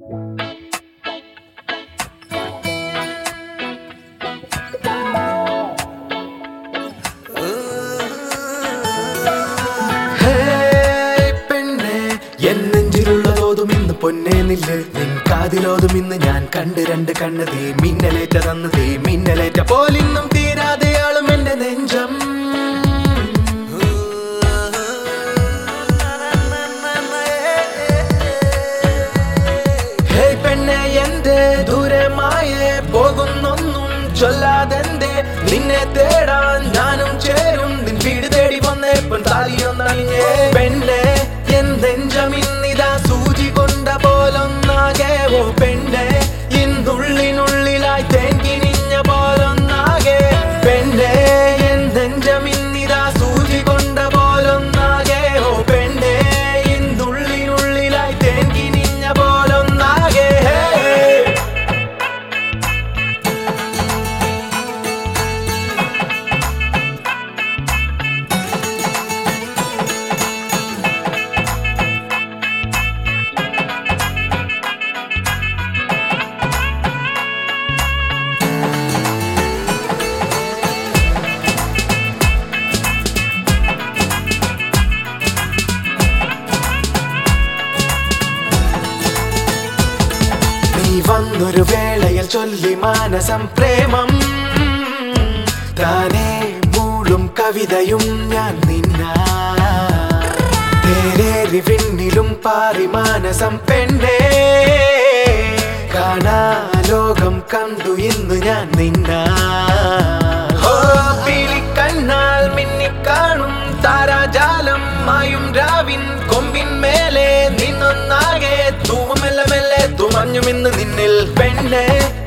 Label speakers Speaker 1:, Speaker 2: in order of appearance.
Speaker 1: hey പെണ്ണേ, N നെഞ്ചിലുള്ളതോതും ഇന്ന് പൊന്നേ നില്ല് നിൻ കാതിലോതും ഇന്ന് ഞാൻ കണ്ട് രണ്ട് കണ്ണ് തീ മിന്നലേറ്റ തന്ന് തീ മിന്നലേറ്റ പോലിന്നും തീരാതെയാളും എന്റെ നെഞ്ചം ഹേയ് പെണ്ണെ എന്റെ ദൂരമായേ പോകുന്നൊന്നും ചൊല്ലാതെന്റെ നിന്നെ തേടാൻ ഞാനും ചേരും നിൻ വീട് തേടി വന്നേപ്പൻ താലിയൊന്നണിഞ്ഞേ പെണ്ണെ എന്തെഞ്ചമിന്നിതാ സൂചി കൊണ്ട പോലൊന്നാകെ ഓ പെണ്ണെ ഇന്നുള്ളിനുള്ളിലായി തേങ്കിനിഞ്ഞ പോലൊന്നാകെ പെണ്ണെ എന്തെഞ്ചമിന്നിതാ സൂചി കൊണ്ട പോലൊന്നാകെ ഓ പെണ്ണെ ഇന്നുള്ളിനുള്ളിലായി തേങ്കിനിഞ്ഞ പോലൊന്നാകെ നീ വന്നൊരു വേളയിൽ ചൊല്ലി മാനസം പ്രേമം താനേ മൂളും കവിതയും ഞാൻ നിന്ന തേരേറി വിണ്ണിലും പാറി മാനസം പെണ്ണേ കാണാ ലോകം കണ്ടു ഇന്ന് ഞാൻ നിന്ന ഓ കണ്ണാൽ മിന്നിക്കാണും താരാജാലം മായും രാവിൻ കൊമ്പിൻ മേലെ നിന്നൊന്നാകെ തൂവമെല്ലെ മെല്ലെ തുമഞ്ഞുമിന്ന് നിന്നിൽ പെണ്ണെ